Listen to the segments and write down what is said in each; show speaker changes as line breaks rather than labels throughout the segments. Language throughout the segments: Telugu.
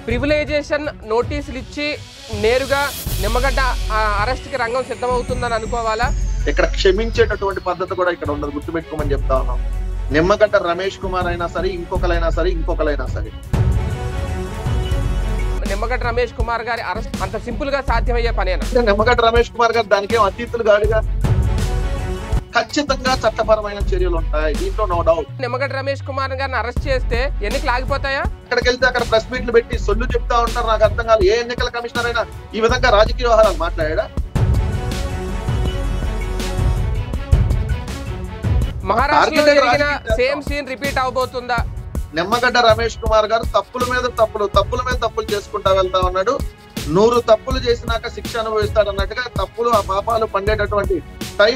ప్రివిలైజేషన్ నోటీసులు ఇచ్చి నేరుగా నిమ్మగడ్డ ఆ, అరెస్ట్కి రంగం సిద్ధమవుతుందని అనుకోవాలా
ఇక్కడ క్షమించేటటువంటి పద్ధతి కూడా ఇక్కడ ఉండదు గుర్తుపెట్టుకోమని చెప్తా ఉన్నాం నిమ్మగడ్డ రమేష్ కుమార్ అయినా సరే ఇంకొకరైనా సరే ఇంకొకరైనా సరే
నిమ్మగడ్డ రమేష్ కుమార్ గారి అరెస్ట్ అంత సింపుల్ గా సాధ్యమయ్యే పనేనా
అంటే నిమ్మగడ్డ రమేష్ కుమార్ గారు దానికేం అతీతులు కాడుగా ఖచ్చితంగా చట్టపరమైన చర్యలు ఉంటాయి దీంట్లో నో డౌట్
నిమ్మగడ్డ రమేష్ కుమార్ గారిని అరెస్ట్ చేస్తే ఎన్నికలు ఆగిపోతాయా
అక్కడికి వెళ్తే అక్కడ ప్రెస్ మీట్లు పెట్టి సొల్లు చెప్తా ఉంటారు నాకు అర్థం కాదు ఏ ఎన్నికల కమిషనర్ అయినా ఈ విధంగా రాజకీయ వ్యవహారాలు మాట్లాడా
మహారాష్ట్రలో
టార్గెటెడ్
జరిగిన
రాజకీయ
సేమ్ సీన్ రిపీట్ అవబోతుందా
నిమ్మగడ్డ రమేష్ కుమార్ గారు తప్పుల మీద తప్పులు తప్పుల మీద తప్పులు చేసుకుంటా వెళ్తా ఉన్నాడు నూరు తప్పులు చేసినాక శిక్ష అనుభవిస్తాడు అన్నట్టుగా తప్పులు ఆ పాపాలు పండేటటువంటి టైం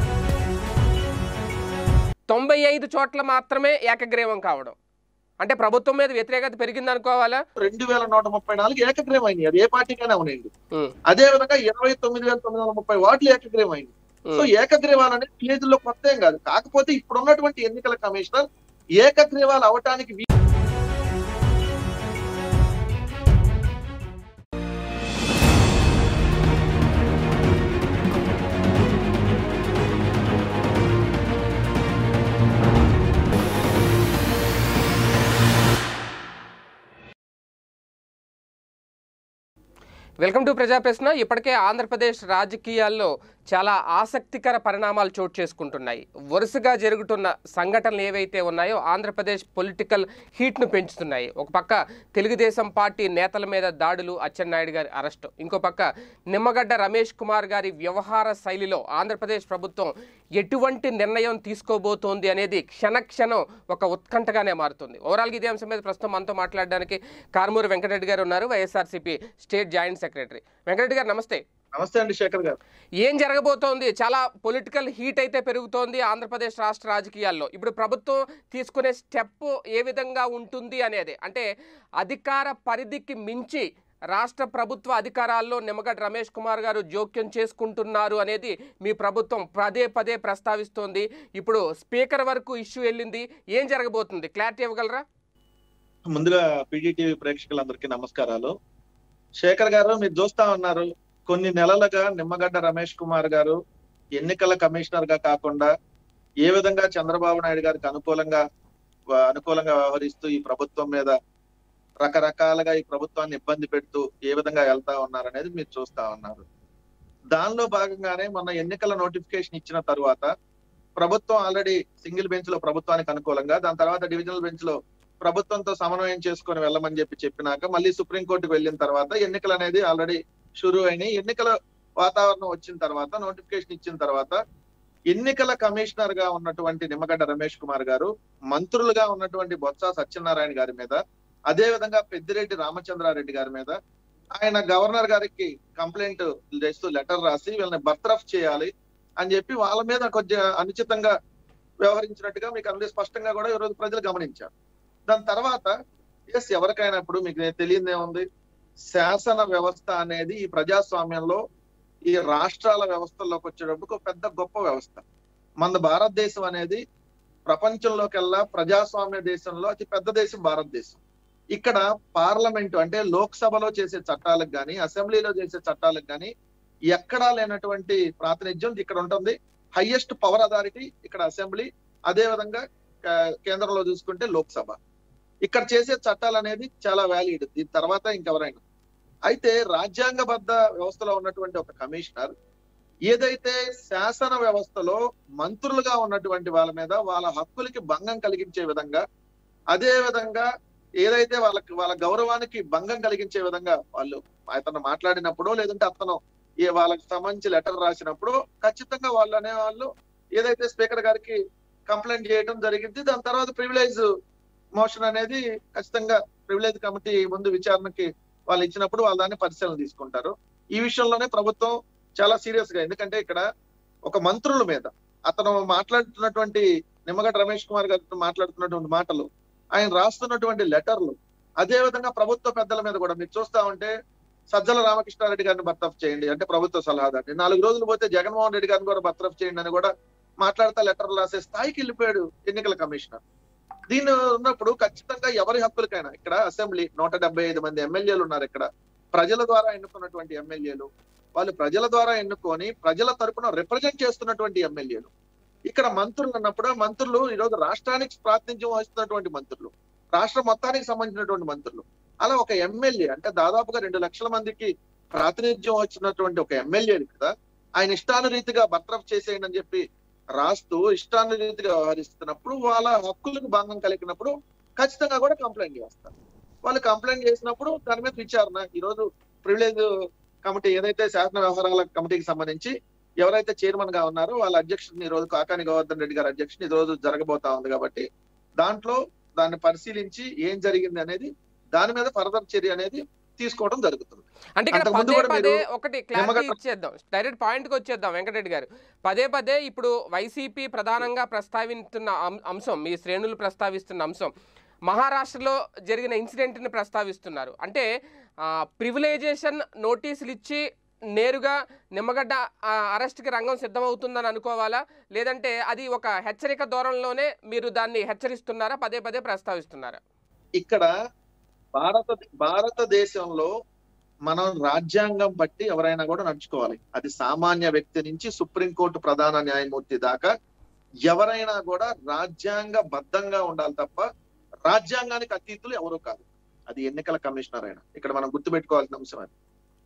తొంభై ఐదు చోట్ల మాత్రమే ఏకగ్రీవం కావడం అంటే ప్రభుత్వం మీద వ్యతిరేకత పెరిగింది అనుకోవాలా
రెండు వేల నూట ముప్పై నాలుగు ఏకగ్రీవం అయింది అది ఏ పార్టీకైనా అవునండి
ఉమ్,
అదే విధంగా ఇరవై తొమ్మిది వేల తొమ్మిది వందల ముప్పై వాట్లు ఏకగ్రీవం అయింది సో
ఉమ్.
ఏకగ్రీవాలు అనేది విలేజ్లో కొత్త ఏం కాదు కాకపోతే ఇప్పుడు ఉన్నటువంటి ఎన్నికల కమిషనర్ ఏకగ్రీవాలు అవటానికి వీ-
వెల్కమ్ టు ప్రజా ప్రశ్న ఇప్పటికే ఆంధ్రప్రదేశ్ రాజకీయాల్లో చాలా ఆసక్తికర పరిణామాలు చోటు చేసుకుంటున్నాయి వరుసగా జరుగుతున్న సంఘటనలు ఏవైతే ఉన్నాయో ఆంధ్రప్రదేశ్ పొలిటికల్ హీట్ను పెంచుతున్నాయి ఒక పక్క తెలుగుదేశం పార్టీ నేతల మీద దాడులు అచ్చెన్నాయుడు గారి అరెస్టు ఇంకో పక్క నిమ్మగడ్డ రమేష్ కుమార్ గారి వ్యవహార శైలిలో ఆంధ్రప్రదేశ్ ప్రభుత్వం ఎటువంటి నిర్ణయం తీసుకోబోతోంది అనేది క్షణక్షణం ఒక ఉత్కంఠగానే మారుతుంది ఓవరాల్గా ఇదే అంశం మీద ప్రస్తుతం మనతో మాట్లాడడానికి కారుమూరి వెంకటరెడ్డి గారు ఉన్నారు YSRCP state joint secretary Venkatareddy garu నమస్తే
నమస్తే అండి శేఖర్ గారు
ఏం జరగబోతోంది చాలా పొలిటికల్ హీట్ అయితే పెరుగుతోంది ఆంధ్రప్రదేశ్ రాష్ట్ర రాజకీయాల్లో ఇప్పుడు ప్రభుత్వం తీసుకునే స్టెప్ ఏ విధంగా ఉంటుంది అనేది అంటే అధికార పరిధికి మించి రాష్ట్ర ప్రభుత్వ అధికారాల్లో నిమ్మగడ్డ రమేష్ కుమార్ గారు జోక్యం చేసుకుంటున్నారు అనేది మీ ప్రభుత్వం పదే పదే ప్రస్తావిస్తోంది ఇప్పుడు స్పీకర్ వరకు ఇష్యూ వెళ్ళింది ఏం జరగబోతుంది క్లారిటీ ఇవ్వగలరా
ముందుగా పీజీటీవీ ప్రేక్షకులందరికీ నమస్కారాలు శేఖర్ గారు మీరు చూస్తా ఉన్నారు కొన్ని నెలలుగా నిమ్మగడ్డ రమేష్ కుమార్ గారు ఎన్నికల కమిషనర్ గా కాకుండా ఏ విధంగా చంద్రబాబు నాయుడు గారికి అనుకూలంగా వ- అనుకూలంగా వ్యవహరిస్తూ ఈ ప్రభుత్వం మీద రకరకాలుగా ఈ ప్రభుత్వాన్ని ఇబ్బంది పెడుతూ ఏ విధంగా వెళ్తా ఉన్నారనేది మీరు చూస్తా ఉన్నారు దానిలో భాగంగానే మొన్న ఎన్నికల నోటిఫికేషన్ ఇచ్చిన తరువాత ప్రభుత్వం ఆల్రెడీ సింగిల్ బెంచ్ లో ప్రభుత్వానికి అనుకూలంగా దాని తర్వాత డివిజనల్ బెంచ్ లో ప్రభుత్వంతో సమన్వయం చేసుకొని వెళ్ళమని చెప్పి చెప్పినాక మళ్ళీ సుప్రీంకోర్టుకు వెళ్ళిన తర్వాత ఎన్నికలు అనేది ఆల్రెడీ షురు అయినాయి ఎన్నికల వాతావరణం వచ్చిన తర్వాత నోటిఫికేషన్ ఇచ్చిన తర్వాత ఎన్నికల కమిషనర్ గా ఉన్నటువంటి నిమ్మగడ్డ రమేష్ కుమార్ గారు మంత్రులుగా ఉన్నటువంటి బొత్స సత్యనారాయణ గారి మీద అదే విధంగా పెద్దిరెడ్డి రామచంద్రారెడ్డి గారి మీద ఆయన గవర్నర్ గారికి కంప్లైంట్ చేస్తూ లెటర్ రాసి వీళ్ళని బర్తరఫ్ చేయాలి అని చెప్పి వాళ్ళ మీద కొంచెం అనుచితంగా వ్యవహరించినట్టుగా మీకు అందరి స్పష్టంగా కూడా ఈరోజు ప్రజలు గమనించారు దాని తర్వాత ఎస్ ఎవరికైనా ఇప్పుడు మీకు తెలియదే ఉంది శాసన వ్యవస్థ అనేది ఈ ప్రజాస్వామ్యంలో ఈ రాష్ట్రాల వ్యవస్థల్లోకి వచ్చేటప్పుడు ఒక పెద్ద గొప్ప వ్యవస్థ మన భారతదేశం అనేది ప్రపంచంలోకెల్లా ప్రజాస్వామ్య దేశంలో అతి పెద్ద దేశం భారతదేశం ఇక్కడ పార్లమెంటు అంటే లోక్సభలో చేసే చట్టాలకు కానీ అసెంబ్లీలో చేసే చట్టాలకు కానీ ఎక్కడా లేనటువంటి ప్రాతినిధ్యం ఇక్కడ ఉంటుంది హైయెస్ట్ పవర్ అథారిటీ ఇక్కడ అసెంబ్లీ అదే విధంగా క- కేంద్రంలో చూసుకుంటే లోక్సభ ఇక్కడ చేసే చట్టాలు అనేది చాలా వ్యాలిడ్ దీని తర్వాత ఇంకెవరైనా అయితే రాజ్యాంగబద్ధ వ్యవస్థలో ఉన్నటువంటి ఒక కమిషనర్ ఏదైతే శాసన వ్యవస్థలో మంత్రులుగా ఉన్నటువంటి వాళ్ళ మీద వాళ్ళ హక్కులకి భంగం కలిగించే విధంగా అదే విధంగా ఏదైతే వాళ్ళకి వాళ్ళ గౌరవానికి భంగం కలిగించే విధంగా వాళ్ళు అతను మాట్లాడినప్పుడు లేదంటే అతను ఏ వాళ్ళకి సంబంధించి లెటర్ రాసినప్పుడు ఖచ్చితంగా వాళ్ళు అనేవాళ్ళు ఏదైతే స్పీకర్ గారికి కంప్లైంట్ చేయడం జరిగింది దాని తర్వాత ప్రివిలేజ్ మోషన్ అనేది ఖచ్చితంగా ప్రివిలేజ్ కమిటీ ముందు విచారణకి వాళ్ళు ఇచ్చినప్పుడు వాళ్ళు దాన్ని పరిశీలన తీసుకుంటారు ఈ విషయంలోనే ప్రభుత్వం చాలా సీరియస్ గా ఎందుకంటే ఇక్కడ ఒక మంత్రుల మీద అతను మాట్లాడుతున్నటువంటి నిమ్మగడ్డ రమేష్ కుమార్ గారితో మాట్లాడుతున్నటువంటి మాటలు ఆయన రాస్తున్నటువంటి లెటర్లు అదే విధంగా ప్రభుత్వ పెద్దల మీద కూడా మీరు చూస్తా ఉంటే సజ్జల రామకృష్ణారెడ్డి గారిని బర్తరఫ్ చేయండి అంటే ప్రభుత్వ సలహాదారుని నాలుగు రోజులు పోతే జగన్మోహన్ రెడ్డి గారిని కూడా బర్తరఫ్ చేయండి అని కూడా మాట్లాడతా లెటర్లు రాసే స్థాయికి వెళ్ళిపోయాడు ఎన్నికల కమిషనర్ దీని ఉన్నప్పుడు ఖచ్చితంగా ఎవరి హక్కులకైనా ఇక్కడ అసెంబ్లీ నూట డెబ్బై ఐదు మంది ఎమ్మెల్యేలు ఉన్నారు ఇక్కడ ప్రజల ద్వారా ఎన్నుకున్నటువంటి ఎమ్మెల్యేలు వాళ్ళు ప్రజల ద్వారా ఎన్నుకొని ప్రజల తరపున రిప్రజెంట్ చేస్తున్నటువంటి ఎమ్మెల్యేలు ఇక్కడ మంత్రులు అన్నప్పుడు మంత్రులు ఈరోజు రాష్ట్రానికి ప్రాతినిధ్యం వహిస్తున్నటువంటి మంత్రులు రాష్ట్రం మొత్తానికి సంబంధించినటువంటి మంత్రులు అలా ఒక ఎమ్మెల్యే అంటే దాదాపుగా రెండు లక్షల మందికి ప్రాతినిధ్యం వచ్చినటువంటి ఒక ఎమ్మెల్యే కదా ఆయన ఇష్టానురీతిగా బర్తరఫ్ చేసేయండి అని చెప్పి రాస్తూ ఇష్టానురీతిగా వ్యవహరిస్తున్నప్పుడు వాళ్ళ హక్కులకు భంగం కలిగినప్పుడు ఖచ్చితంగా కూడా కంప్లైంట్ చేస్తారు వాళ్ళు కంప్లైంట్ చేసినప్పుడు దాని మీద విచారణ ఈ రోజు ప్రివిలేజ్ కమిటీ ఏదైతే శాసన వ్యవహారాల కమిటీకి సంబంధించి ఎవరైతే చైర్మన్ గా ఉన్నారో వాళ్ళ అధ్యక్షుడిని ఈ రోజు కాకాని గోవర్ధన్ రెడ్డి గారి అధ్యక్షుని ఈ రోజు జరగబోతా ఉంది కాబట్టి దాంట్లో దాన్ని పరిశీలించి ఏం జరిగింది అనేది దాని మీద ఫర్దర్ చర్య అనేది తీసుకోవడం జరుగుతుంది
అంటే ఇక్కడ
అంతకుముందు
పదే
కూడా
పదే
మీరు
ఒకటి క్లారిటీ
నిమ్మగడ్డ-
ఇచ్చేద్దాం డైరెక్ట్ పాయింట్కి వచ్చేద్దాం వెంకటరెడ్డి గారు పదే పదే ఇప్పుడు వైసీపీ ప్రధానంగా ప్రస్తావిస్తున్న అం- అంశం మీ శ్రేణులు ప్రస్తావిస్తున్న అంశం మహారాష్ట్రలో జరిగిన ఇన్సిడెంట్ని ప్రస్తావిస్తున్నారు అంటే ప్రివిలేజేషన్ నోటీసులు ఇచ్చి నేరుగా నిమ్మగడ్డ ఆ, అరెస్ట్కి రంగం సిద్ధమవుతుందని అనుకోవాలా లేదంటే అది ఒక హెచ్చరిక ధోరణిలోనే మీరు దాన్ని హెచ్చరిస్తున్నారా పదే పదే ప్రస్తావిస్తున్నారా
ఇక్కడ భారత భారతదేశంలో మనం రాజ్యాంగం బట్టి ఎవరైనా కూడా నడుచుకోవాలి అది సామాన్య వ్యక్తి నుంచి సుప్రీంకోర్టు ప్రధాన న్యాయమూర్తి దాకా ఎవరైనా కూడా రాజ్యాంగ బద్ధంగా ఉండాలి తప్ప రాజ్యాంగానికి అతీతులు ఎవరు కాదు అది ఎన్నికల కమిషనర్ అయినా ఇక్కడ మనం గుర్తుపెట్టుకోవాల్సిన అంశం అది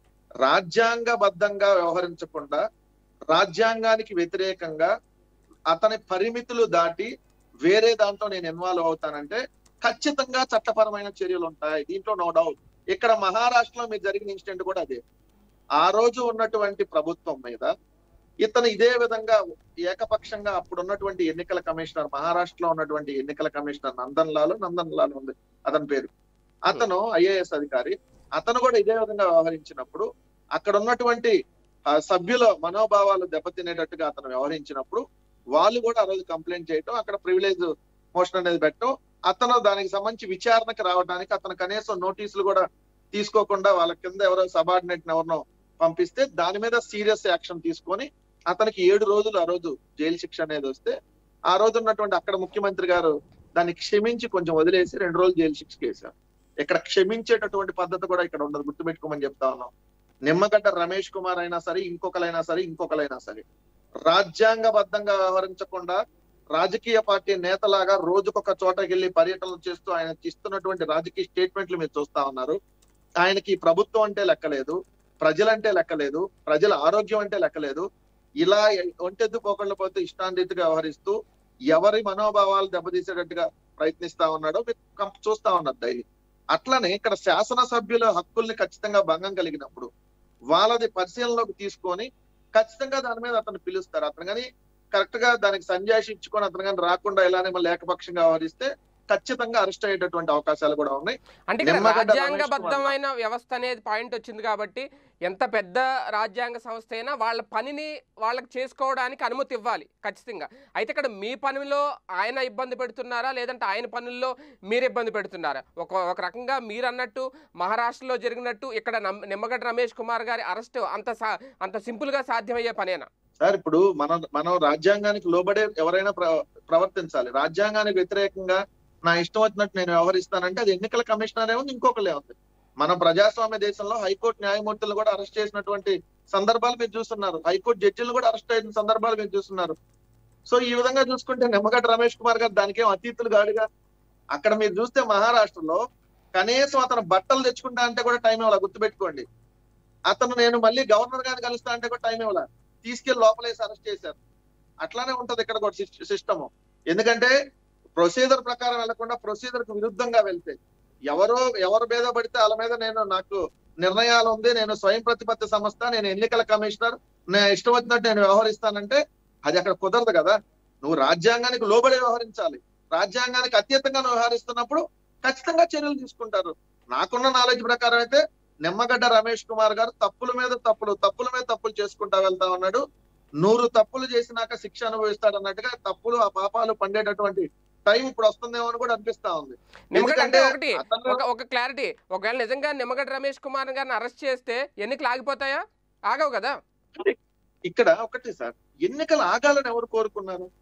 రాజ్యాంగబద్ధంగా వ్యవహరించకుండా రాజ్యాంగానికి వ్యతిరేకంగా అతని పరిమితులు దాటి వేరే దాంట్లో నేను ఇన్వాల్వ్ అవుతానంటే ఖచ్చితంగా చట్టపరమైన చర్యలు ఉంటాయి దీంట్లో నో డౌట్ ఇక్కడ మహారాష్ట్రలో మీరు జరిగిన ఇన్సిడెంట్ కూడా అదే ఆ రోజు ఉన్నటువంటి ప్రభుత్వం మీద ఇతను ఇదే విధంగా ఏకపక్షంగా అప్పుడు ఉన్నటువంటి ఎన్నికల కమిషనర్ మహారాష్ట్రలో ఉన్నటువంటి ఎన్నికల కమిషనర్ నందన్ లాల్ నందన్ లాల్ ఉంది అతని పేరు అతను ఐఏఎస్ అధికారి అతను కూడా ఇదే విధంగా వ్యవహరించినప్పుడు అక్కడ ఉన్నటువంటి ఆ, సభ్యుల మనోభావాలు దెబ్బతినేటట్టుగా అతను వ్యవహరించినప్పుడు వాళ్ళు కూడా ఆ రోజు కంప్లైంట్ చేయటం అక్కడ ప్రివిలేజ్ మోషన్ అనేది పెట్టడం అతను దానికి సంబంధించి విచారణకు రావడానికి అతను కనీసం నోటీసులు కూడా తీసుకోకుండా వాళ్ళ కింద ఎవరో సబార్డినేట్ ఎవరినో పంపిస్తే దాని మీద సీరియస్ యాక్షన్ తీసుకొని అతనికి ఏడు రోజులు ఆ రోజు జైలు శిక్ష అనేది వస్తే ఆ రోజు ఉన్నటువంటి అక్కడ ముఖ్యమంత్రి గారు దాన్ని క్షమించి కొంచెం వదిలేసి రెండు రోజులు జైలు శిక్ష వేశారు ఇక్కడ క్షమించేటటువంటి పద్ధతి కూడా ఇక్కడ ఉండదు గుర్తుపెట్టుకోమని చెప్తా ఉన్నాం నిమ్మగడ్డ రమేష్ కుమార్ అయినా సరే ఇంకొకరైనా సరే ఇంకొకరైనా సరే రాజ్యాంగబద్ధంగా వ్యవహరించకుండా రాజకీయ పార్టీ నేతలాగా రోజుకొక చోటకి వెళ్ళి పర్యటనలు చేస్తూ ఆయన ఇస్తున్నటువంటి రాజకీయ స్టేట్మెంట్లు మీరు చూస్తా ఉన్నారు ఆయనకి ప్రభుత్వం అంటే లెక్కలేదు ప్రజలంటే లెక్కలేదు ప్రజల ఆరోగ్యం అంటే లెక్కలేదు ఇలా ఒంటెద్దు పోకుండా పోతే ఇష్టాంరీతిగా వ్యవహరిస్తూ ఎవరి మనోభావాలు దెబ్బతీసేటట్టుగా ప్రయత్నిస్తా ఉన్నాడో మీరు కం- చూస్తా ఉన్నారు డైలీ అట్లనే ఇక్కడ శాసనసభ్యుల హక్కుల్ని ఖచ్చితంగా భంగం కలిగినప్పుడు వాళ్ళది పరిశీలనలోకి తీసుకొని ఖచ్చితంగా దాని మీద అతను పిలుస్తారు అతను కానీ కరెక్ట్ గా దానికి సంజాయిషి ఇచ్చుకొని అతను కానీ రాకుండా ఇలానే మళ్ళీ ఏకపక్షంగా వ్యవహరిస్తే ఖచ్చితంగా అరెస్ట్ అయ్యేటటువంటి అవకాశాలు కూడా ఉన్నాయి
అంటే ఇక్కడ
నిమ్మగడ్డ రమేష్
రాజ్యాంగబద్ధమైన వ్యవస్థ అనేది పాయింట్ వచ్చింది కాబట్టి ఎంత పెద్ద రాజ్యాంగ సంస్థ అయినా వాళ్ళ పనిని వాళ్ళకి చేసుకోవడానికి అనుమతి ఇవ్వాలి ఖచ్చితంగా అయితే ఇక్కడ మీ పనిలో ఆయన ఇబ్బంది పెడుతున్నారా లేదంటే ఆయన పనుల్లో మీరు ఇబ్బంది పెడుతున్నారా ఒక ఒక రకంగా మీరు అన్నట్టు మహారాష్ట్రలో జరిగినట్టు ఇక్కడ నమ్- నిమ్మగడ్డ రమేష్ కుమార్ గారి అరెస్ట్ అంత సా అంత సింపుల్గా సాధ్యమయ్యే పనేనా
సార్ ఇప్పుడు మనం మనం రాజ్యాంగానికి లోబడే ఎవరైనా ప్ర- ప్రవర్తించాలి రాజ్యాంగానికి వ్యతిరేకంగా నా ఇష్టం వచ్చినట్టు నేను వ్యవహరిస్తానంటే అది ఎన్నికల కమిషనర్ ఏముంది ఇంకొకళ్ళే ఉంది మన ప్రజాస్వామ్య దేశంలో హైకోర్టు న్యాయమూర్తులు కూడా అరెస్ట్ చేసినటువంటి సందర్భాలు మీరు చూస్తున్నారు హైకోర్టు జడ్జిలు కూడా అరెస్ట్ అయిన సందర్భాలు మీరు చూస్తున్నారు సో ఈ విధంగా చూసుకుంటే నిమ్మగడ్డ రమేష్ కుమార్ గారు దానికేం అతీతులు గాడిగా అక్కడ మీరు చూస్తే మహారాష్ట్రలో కనీసం అతను బట్టలు తెచ్చుకుంటా అంటే కూడా టైం ఇవ్వాలి గుర్తుపెట్టుకోండి అతను నేను మళ్ళీ గవర్నర్ గారిని కలుస్తా అంటే కూడా టైం ఇవ్వాలి తీసుకెళ్లి లోపలేసి అరెస్ట్ చేశారు అట్లానే ఉంటది ఇక్కడ కూడా సిస్టమ్ ఎందుకంటే ప్రొసీజర్ ప్రకారం వెళ్లకుండా ప్రొసీజర్ కు విరుద్ధంగా వెళ్తే ఎవరో ఎవరి మీద పడితే వాళ్ళ మీద నేను నాకు నిర్ణయాలు ఉంది నేను స్వయం ప్రతిపత్తి సంస్థ నేను ఎన్నికల కమిషనర్ నేను ఇష్టం వచ్చినట్టు నేను వ్యవహరిస్తానంటే అది అక్కడ కుదరదు కదా నువ్వు రాజ్యాంగానికి లోబడి వ్యవహరించాలి రాజ్యాంగానికి అత్యతంగా నువ్వు వ్యవహరిస్తున్నప్పుడు ఖచ్చితంగా చర్యలు తీసుకుంటారు నాకున్న నాలెడ్జ్ ప్రకారం అయితే నిమ్మగడ్డ రమేష్ కుమార్ గారు తప్పుల మీద తప్పులు తప్పుల మీద తప్పులు చేసుకుంటా వెళ్తా ఉన్నాడు నూరు తప్పులు చేసినాక శిక్ష అనుభవిస్తాడు అన్నట్టుగా తప్పులు ఆ పాపాలు పండేటటువంటి టైం ఇప్పుడు వస్తుందేమో అని కూడా అనిపిస్తా ఉంది
నిమ్మగడ్డ అంటే
ఎందుకంటే
ఒకటి
అతను-
ఒక ఒక క్లారిటీ ఒకవేళ నిజంగా నిమ్మగడ్డ రమేష్ కుమార్ గారిని అరెస్ట్ చేస్తే ఎన్నికలు ఆగిపోతాయా ఆగవు కదా
ఇక్కడ ఒకటి సార్ ఎన్నికలు ఆగాలని ఎవరు కోరుకున్నారు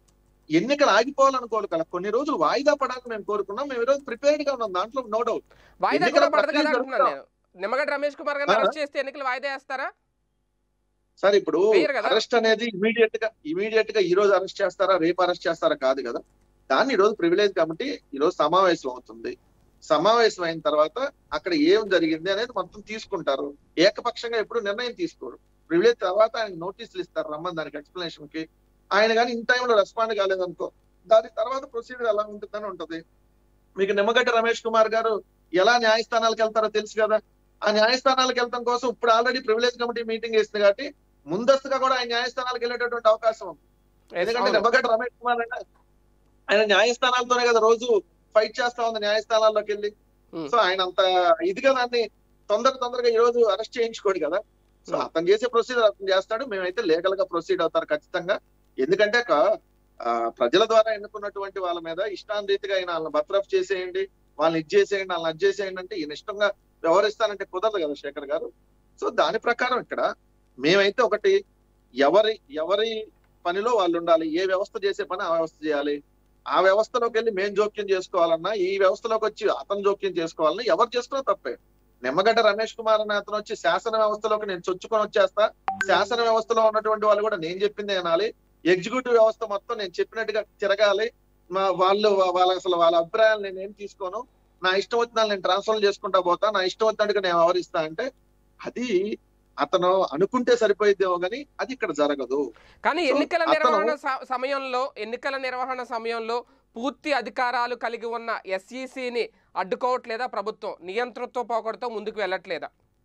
ఎన్నికలు ఆగిపోవాలనుకోవాలి కదా కొన్ని రోజులు వాయిదా పడాలని మేము కోరుకున్నాం మేము ఈరోజు ప్రిపేర్డ్ గా ఉన్నాం దాంట్లో నో డౌట్
వాయిదా
ఎన్నికల
కూడా పడదు కదా
ప్రక్రియ
అంటున్నాను
జరుగుతా-
నేను నిమ్మగడ్డ రమేష్ కుమార్ గారిని
ఆ?
అరెస్ట్ చేస్తే ఎన్నికలు వాయిదా వేస్తారా
సార్ ఇప్పుడు
వేయరు కదా?
అరెస్ట్ అనేది ఇమీడియట్ గా ఇమీడియట్ గా ఈ రోజు అరెస్ట్ చేస్తారా రేపు అరెస్ట్ చేస్తారా కాదు కదా దాన్ని ఈ రోజు ప్రివిలేజ్ కమిటీ ఈ రోజు సమావేశం అవుతుంది సమావేశం అయిన తర్వాత అక్కడ ఏం జరిగింది అనేది మొత్తం తీసుకుంటారు ఏకపక్షంగా ఎప్పుడు నిర్ణయం తీసుకోరు ప్రివిలేజ్ తర్వాత ఆయన నోటీసులు ఇస్తారు రమ్మని దానికి ఎక్స్ప్లెనేషన్ కి ఆయన కానీ ఇన్ టైంలో రెస్పాండ్ కాలేదనుకో దాని తర్వాత ప్రొసీజర్ ఎలా ఉంటుందని ఉంటది మీకు నిమ్మగడ్డ రమేష్ కుమార్ గారు ఎలా న్యాయస్థానాలకు వెళ్తారో తెలుసు కదా ఆ న్యాయస్థానాలకు వెళ్తాం కోసం ఇప్పుడు ఆల్రెడీ ప్రివిలేజ్ కమిటీ మీటింగ్ వేసింది కాబట్టి ముందస్తుగా కూడా ఆయన న్యాయస్థానాలకు వెళ్ళేటటువంటి అవకాశం ఉంది ఎందుకంటే
అవును.
నిమ్మగడ్డ రమేష్ కుమార్ అంటే ఆయన న్యాయస్థానాలతోనే కదా రోజు ఫైట్ చేస్తా ఉంది న్యాయస్థానాల్లోకి వెళ్ళి
Hmm.
సో ఆయన అంత ఇదిగా దాన్ని తొందర తొందరగా ఈ రోజు అరెస్ట్ చేయించుకోడు కదా సో
Hmm.
అతను చేసే ప్రొసీజర్ అతను చేస్తాడు మేమైతే లీగల్ గా ప్రొసీడ్ అవుతారు ఖచ్చితంగా ఎందుకంటే ఒక, ఆ, ప్రజల ద్వారా ఎన్నుకున్నటువంటి వాళ్ళ మీద ఇష్టానురీతిగా ఆయన వాళ్ళని బర్తరఫ్ చేసేయండి వాళ్ళని ఇది చేసేయండి వాళ్ళని అది చేసేయండి అంటే ఈయన ఇష్టంగా వ్యవహరిస్తానంటే కుదరదు కదా శేఖర్ గారు సో దాని ప్రకారం ఇక్కడ మేమైతే ఒకటి ఎవరి ఎవరి పనిలో వాళ్ళు ఉండాలి ఏ వ్యవస్థ చేసే పని ఆ వ్యవస్థ చేయాలి ఆ వ్యవస్థలోకి వెళ్ళి మేము జోక్యం చేసుకోవాలన్నా ఈ వ్యవస్థలోకి వచ్చి అతను జోక్యం చేసుకోవాలన్నా ఎవరు చేసుకున్నా తప్పే నిమ్మగడ్డ రమేష్ కుమార్ అనే అతను వచ్చి శాసన వ్యవస్థలోకి నేను చొచ్చుకొని వచ్చేస్తా శాసన వ్యవస్థలో ఉన్నటువంటి వాళ్ళు కూడా నేను చెప్పింది వినాలి ఎగ్జిక్యూటివ్ వ్యవస్థ మొత్తం నేను చెప్పినట్టుగా తిరగాలి మా వాళ్ళు వా- వాళ్ళ అసలు వాళ్ళ అభిప్రాయాలు నేను ఏం తీసుకోను నా ఇష్టం వచ్చిన నేను ట్రాన్స్ఫర్ చేసుకుంటా పోతా నా ఇష్టం వచ్చినట్టుగా నేను వ్యవహరిస్తా అంటే అది అతను అనుకుంటే సరిపోయిద్దేమో కానీ అది ఇక్కడ జరగదు
కానీ
సో
ఎన్నికల
అతను-
నిర్వహణ స- సమయంలో ఎన్నికల నిర్వహణ సమయంలో పూర్తి అధికారాలు కలిగి ఉన్న ఎస్ఈసిని అడ్డుకోవట్లేదా ప్రభుత్వం నియంతృత్వ పోకడతో ముందుకు వెళ్ళట్లేదా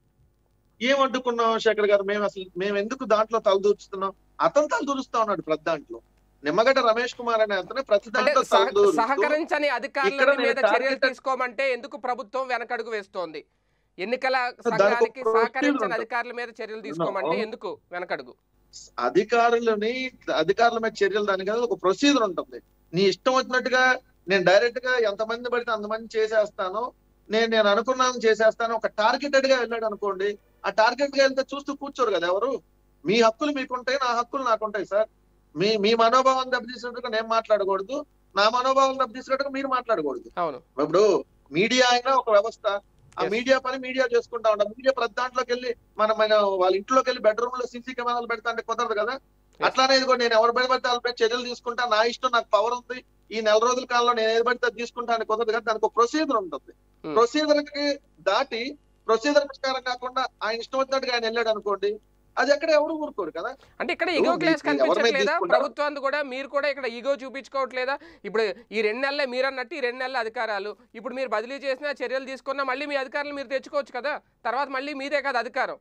ఏం అడ్డుకున్నాం శేఖర్ గారు మేము అసలు మేము ఎందుకు దాంట్లో తలదూర్చుతున్నాం అతను తలదూరుస్తా ఉన్నాడు ప్రతి దాంట్లో నిమ్మగడ్డ రమేష్ కుమార్ అనే అతను ప్రతి
అంటే
దాంట్లో
సహ-
తలదూరుస్తూ
సహకరించని అధికారుల
ఇక్కడ నేను
మీద చర్యలు
targeted-
తీసుకోమంటే ఎందుకు ప్రభుత్వం వెనకడుగు వేస్తోంది ఎన్నికల
దానికి ఒక
సంఘానికి
procedure
సహకరించని
ఉంటుంది.
అధికారుల మీద చర్యలు తీసుకోమంటే
No.
ఎందుకు వెనకడుగు
అధికారులని అధికారుల మీద చర్యలు దానికి అనేది ఒక ప్రొసీజర్ ఉంటుంది నీ ఇష్టం వచ్చినట్టుగా నేను డైరెక్ట్ గా ఎంతమంది పడితే అంతమంది చేసేస్తాను నేను నేను అనుకున్నాను చేసేస్తాను ఒక టార్గెటెడ్ గా వెళ్ళాడు అనుకోండి ఆ టార్గెట్ గా వెళ్తే చూస్తూ కూర్చోరు కదా ఎవరు మీ హక్కులు మీకుంటాయి నా హక్కులు నాకుంటాయి సార్ మీ మీ మనోభావం దెబ్బతీసినట్టుగా నేను మాట్లాడకూడదు నా మనోభావం దెబ్బతీసినట్టుగా మీరు మాట్లాడకూడదు
అవును
ఇప్పుడు మీడియా అయినా ఒక వ్యవస్థ ఆ
Yes.
మీడియా పని మీడియా చేసుకుంటా ఉంటాం మీడియా ప్రతి దాంట్లోకి వెళ్ళి మనం మన వాళ్ళ ఇంట్లోకి వెళ్ళి బెడ్రూమ్ లో సీసీ కెమెరాలు పెడతా అంటే కుదరదు కదా అట్లానే ఇది కూడా నేను ఎవరు పడితే వాళ్ళపై చర్యలు తీసుకుంటా నా ఇష్టం నాకు పవర్ ఉంది ఈ నెల రోజుల కాలంలో నేను ఏది పడితే అది తీసుకుంటా అని కుదరదు కదా దానికి ఒక ప్రొసీజర్ ఉంటుంది
Hmm.
ప్రొసీజర్ కి దాటి ప్రొసీజర్ ప్రకారం కాకుండా ఆయన ఇష్టం వచ్చినట్టుగా ఆయన వెళ్ళాడు అనుకోండి అది ఎక్కడ ఎవరు ఊరుకోరు కదా
అంటే ఇక్కడ
ఇప్పుడు
ఈగో క్లాస్
మీ- ఎవరి మీద
కనిపించట్లేదా
తీసుకుంటారో?
ప్రభుత్వాన్ని కూడా మీరు కూడా ఇక్కడ ఈగో చూపించుకోవట్లేదా ఇప్పుడు ఈ రెండు నెలలే మీరు అన్నట్టు ఈ రెండు నెలల అధికారాలు ఇప్పుడు మీరు బదిలీ చేసినా చర్యలు తీసుకున్నా మళ్ళీ మీ అధికారులు మీరు తెచ్చుకోవచ్చు కదా తర్వాత మళ్ళీ మీదే కదా అధికారం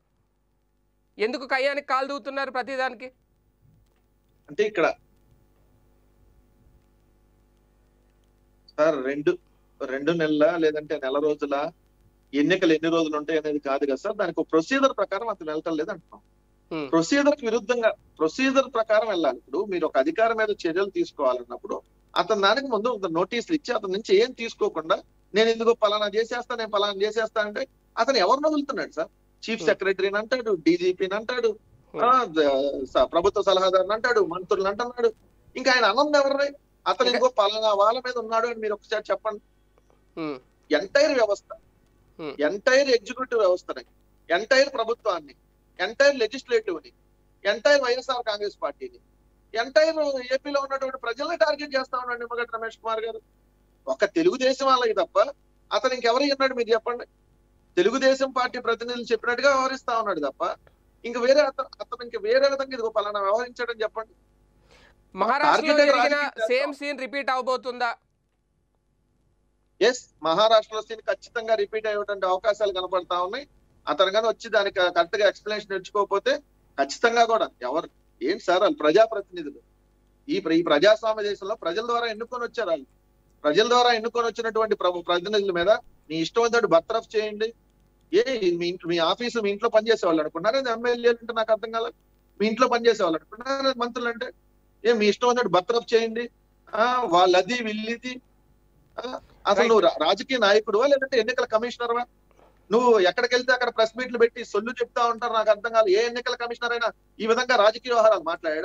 ఎందుకు కయ్యానికి కాలు దూతున్నారు ప్రతిదానికి
అంటే ఇక్కడ సార్ రెండు రెండు నెలల లేదంటే నెల రోజుల ఎన్నికలు ఎన్ని రోజులు ఉంటాయి అనేది కాదు కదా సార్ దానికి ఒక ప్రొసీజర్ ప్రకారం అతను వెళ్ళటం లేదు అంటున్నాం
Hmm.
ప్రొసీజర్ కి విరుద్ధంగా ప్రొసీజర్ ప్రకారం వెళ్ళాలి ఇప్పుడు మీరు ఒక అధికారం మీద చర్యలు తీసుకోవాలన్నప్పుడు అతను దానికి ముందు ఒక నోటీసులు ఇచ్చి అతని నుంచి ఏం తీసుకోకుండా నేను ఎందుకో పలానా చేసేస్తా నేను పలానా చేసేస్తా అంటే అతను ఎవరిని వదులుతున్నాడు సార్ చీఫ్
Hmm.
సెక్రటరీని అంటాడు డీజీపీని అంటాడు
Hmm.
ఆ, ద- స- ప్రభుత్వ సలహాదారుని అంటాడు మంత్రులు అంటున్నాడు ఇంకా ఆయన అన్నం ఎవరిని అతను
ఇంకా-
ఇంకో పలానా వాళ్ళ మీద ఉన్నాడు అని మీరు ఒకసారి చెప్పండి
ఉమ్,
ఎంటైర్ వ్యవస్థ
Hmm.
ఎంటైర్ ఎగ్జిక్యూటివ్ వ్యవస్థని ఎంటైర్ ప్రభుత్వాన్ని ఎంటైర్ లెజిస్లేటివ్ ని ఎంటైర్ వైఎస్ఆర్ కాంగ్రెస్ పార్టీని ఎంటైర్ ఏపీలో ఉన్నటువంటి ప్రజల్ని టార్గెట్ చేస్తా ఉన్నాడు నిమ్మగడ్డ రమేష్ కుమార్ గారు ఒక తెలుగుదేశం వాళ్ళకి తప్ప అతను ఇంకెవరు ఉన్నాడు మీరు చెప్పండి తెలుగుదేశం పార్టీ ప్రతినిధులు చెప్పినట్టుగా వ్యవహరిస్తా ఉన్నాడు తప్ప ఇంక వేరే అతను అతను ఇంక వేరే విధంగా ఇదిగో పలానా వ్యవహరించడం చెప్పండి
మహారాష్ట్రలో
Targeted
జరిగిన
రాజకీయ
సేమ్ సీన్ రిపీట్ అవబోతుందా
ఎస్ మహారాష్ట్రలో సీన్ ఖచ్చితంగా రిపీట్ అయ్యేటువంటి అవకాశాలు కనపడతా ఉన్నాయి అతను కానీ వచ్చి దానికి కరెక్ట్ గా ఎక్స్ప్లెనేషన్ ఇచ్చుకోకపోతే ఖచ్చితంగా కూడా ఎవరు ఏంటి సార్ వాళ్ళు ప్రజాప్రతినిధులు ఈ ప్ర- ఈ ప్రజాస్వామ్య దేశంలో ప్రజల ద్వారా ఎన్నుకొని వచ్చారు వాళ్ళు ప్రజల ద్వారా ఎన్నుకొని వచ్చినటువంటి ప్రభు ప్రతినిధుల మీద మీ ఇష్టం వచ్చినట్టు బర్తరఫ్ చేయండి ఏ మీ ఇంట్లో మీ ఆఫీసు మీ ఇంట్లో పనిచేసే వాళ్ళు అనుకున్నారా ఎమ్మెల్యేలు అంటే నాకు అర్థం కాలేదు మీ ఇంట్లో పనిచేసే వాళ్ళు అనుకున్నారా మంత్రులు అంటే ఏ మీ ఇష్టం వచ్చినట్టు బర్తరఫ్ చేయండి ఆ వాళ్ళది వీళ్ళది ఆ, అసలు నువ్వు రా- రాజకీయ నాయకుడువా లేదంటే ఎన్నికల కమిషనర్వా నువ్వు ఎక్కడికి వెళ్తే అక్కడ ప్రెస్ మీట్లు పెట్టి సొల్లు చెప్తా ఉంటారు నాకు అర్థం కాదు ఏ ఎన్నికల కమిషనర్ అయినా ఈ విధంగా రాజకీయ వ్యవహారాలు మాట్లాడా